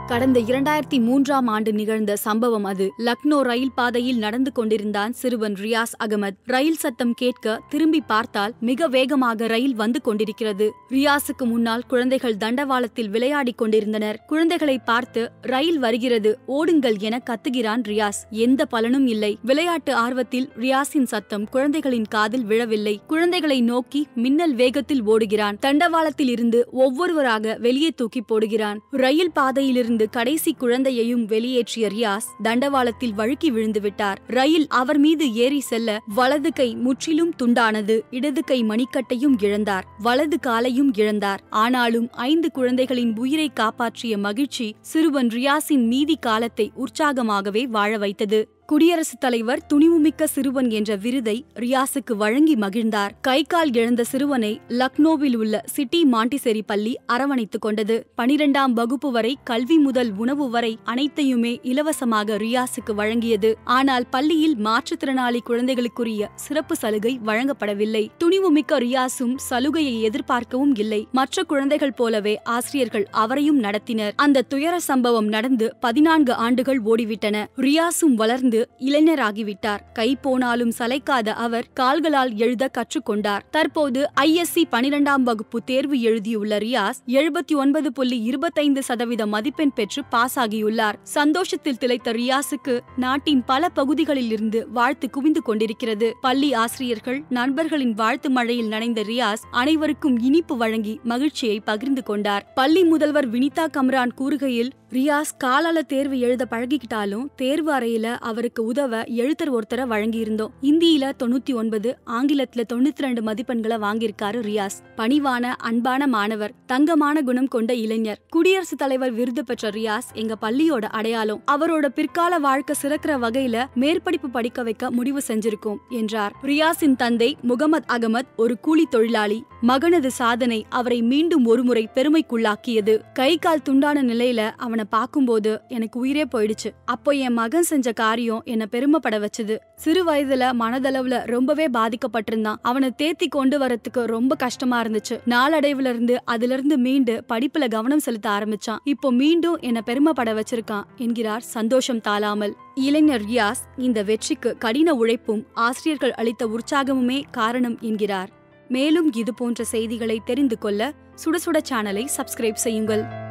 கடந்த இரண்டாயிரத்தி மூன்றாம் ஆண்டு நிகழ்ந்த சம்பவம் அது லக்னோ ரயில் பாதையில் நடந்து கொண்டிருந்தான் சிறுவன் ரியாஸ் அகமது ரயில் சத்தம் கேட்க திரும்பி பார்த்தால் மிக வேகமாக ரயில் வந்து கொண்டிருக்கிறது ரியாஸுக்கு முன்னால் குழந்தைகள் தண்டவாளத்தில் விளையாடிக் கொண்டிருந்தனர் குழந்தைகளை பார்த்து ரயில் வருகிறது ஓடுங்கள் என கத்துகிறான் ரியாஸ் எந்த பலனும் இல்லை விளையாட்டு ஆர்வத்தில் ரியாஸின் சத்தம் குழந்தைகளின் காதில் விழவில்லை குழந்தைகளை நோக்கி மின்னல் வேகத்தில் ஓடுகிறான் தண்டவாளத்தில் இருந்து ஒவ்வொருவராக வெளியே தூக்கி போடுகிறான் ரயில் பாதையிலிருந்து கடைசி குழந்தையையும் வெளியேற்றிய ரியாஸ் தண்டவாளத்தில் வழுக்கி விழுந்து விட்டார் ரயில் அவர் மீது ஏறி செல்ல வலது கை முற்றிலும் துண்டானது இடது கை மணிக்கட்டையும் இழந்தார் வலது காலையும் இழந்தார் ஆனாலும் ஐந்து குழந்தைகளின் உயிரை காப்பாற்றிய மகிழ்ச்சி சிறுவன் ரியாஸின் மீதி காலத்தை உற்சாகமாகவே வாழ வைத்தது குடியரசுத் தலைவர் துணிவுமிக்க சிறுவன் என்ற விருதை ரியாஸுக்கு வழங்கி மகிழ்ந்தார் கை கால் இழந்த சிறுவனை லக்னோவில் உள்ள சிட்டி மாண்டிசெரி பள்ளி அரவணைத்துக் கொண்டது பனிரெண்டாம் வகுப்பு வரை கல்வி முதல் உணவு வரை அனைத்தையுமே இலவசமாக ரியாஸுக்கு வழங்கியது ஆனால் பள்ளியில் மாற்றுத்திறனாளி குழந்தைகளுக்குரிய சிறப்பு சலுகை வழங்கப்படவில்லை துணிவுமிக்க ரியாஸும் சலுகையை எதிர்பார்க்கவும் இல்லை மற்ற குழந்தைகள் போலவே ஆசிரியர்கள் அவரையும் நடத்தினர் அந்த துயர சம்பவம் நடந்து பதினான்கு ஆண்டுகள் ஓடிவிட்டன ரியாஸும் வளர்ந்து இளைஞராகிவிட்டார் கை போனாலும் சளைக்காத அவர் கால்களால் எழுத கற்றுக்கொண்டார் தற்போது ஐஎஸ்சி பனிரெண்டாம் வகுப்பு தேர்வு எழுதியுள்ள ரியாஸ் எழுபத்தி ஒன்பது புள்ளி இருபத்தைந்து சதவீத மதிப்பெண் பெற்று பாஸ் ஆகியுள்ளார் சந்தோஷத்தில் திளைத்த ரியாஸுக்கு நாட்டின் பல பகுதிகளில் இருந்து வாழ்த்து குவிந்து கொண்டிருக்கிறது பள்ளி ஆசிரியர்கள் நண்பர்களின் வாழ்த்து மழையில் நனைந்த ரியாஸ் அனைவருக்கும் இனிப்பு வழங்கி மகிழ்ச்சியை பகிர்ந்து கொண்டார் பள்ளி முதல்வர் வினிதா கம்ரான் கூறுகையில் ரியாஸ் காலால தேர்வு எழுத பழகிக்கிட்டாலும் தேர்வு அறையில அவருக்கு உதவ எழுத்தர் ஒருத்தரை வழங்கியிருந்தோம் இந்தியில தொண்ணூத்தி ஒன்பது ஆங்கிலத்துல தொண்ணூத்தி ரெண்டு மதிப்பெண்களை வாங்கியிருக்காரு ரியாஸ் பணிவான அன்பான மாணவர் தங்கமான குணம் கொண்ட இளைஞர் குடியரசுத் தலைவர் விருது பெற்ற ரியாஸ் எங்க பள்ளியோட அடையாளம் அவரோட பிற்கால வாழ்க்கை சிறக்கிற வகையில மேற்படிப்பு படிக்க வைக்க முடிவு செஞ்சிருக்கோம் என்றார் ரியாஸின் தந்தை முகமது அகமது ஒரு கூலி தொழிலாளி மகனது சாதனை அவரை மீண்டும் ஒருமுறை பெருமைக்குள்ளாக்கியது கை கால் துண்டான நிலையில அவனை பார்க்கும்போது எனக்கு உயிரே போயிடுச்சு அப்போ என் மகன் செஞ்ச காரியம் என்ன பெருமைப்பட வச்சது சிறு வயதுல மனதளவுல ரொம்பவே பாதிக்கப்பட்டிருந்தான் அவனை தேத்தி கொண்டு வரத்துக்கு ரொம்ப கஷ்டமா இருந்துச்சு நாளடைவுல இருந்து அதுல இருந்து மீண்டு படிப்புல கவனம் செலுத்த ஆரம்பிச்சான் இப்போ மீண்டும் என்ன பெருமைப்பட வச்சிருக்கான் என்கிறார் சந்தோஷம் தாளாமல் இளைஞர் ரியாஸ் இந்த வெற்றிக்கு கடின உழைப்பும் ஆசிரியர்கள் அளித்த உற்சாகமுமே காரணம் என்கிறார் மேலும் இது போன்ற செய்திகளை தெரிந்து கொள்ள சுட சுட சேனலை சப்ஸ்கிரைப் செய்யுங்கள்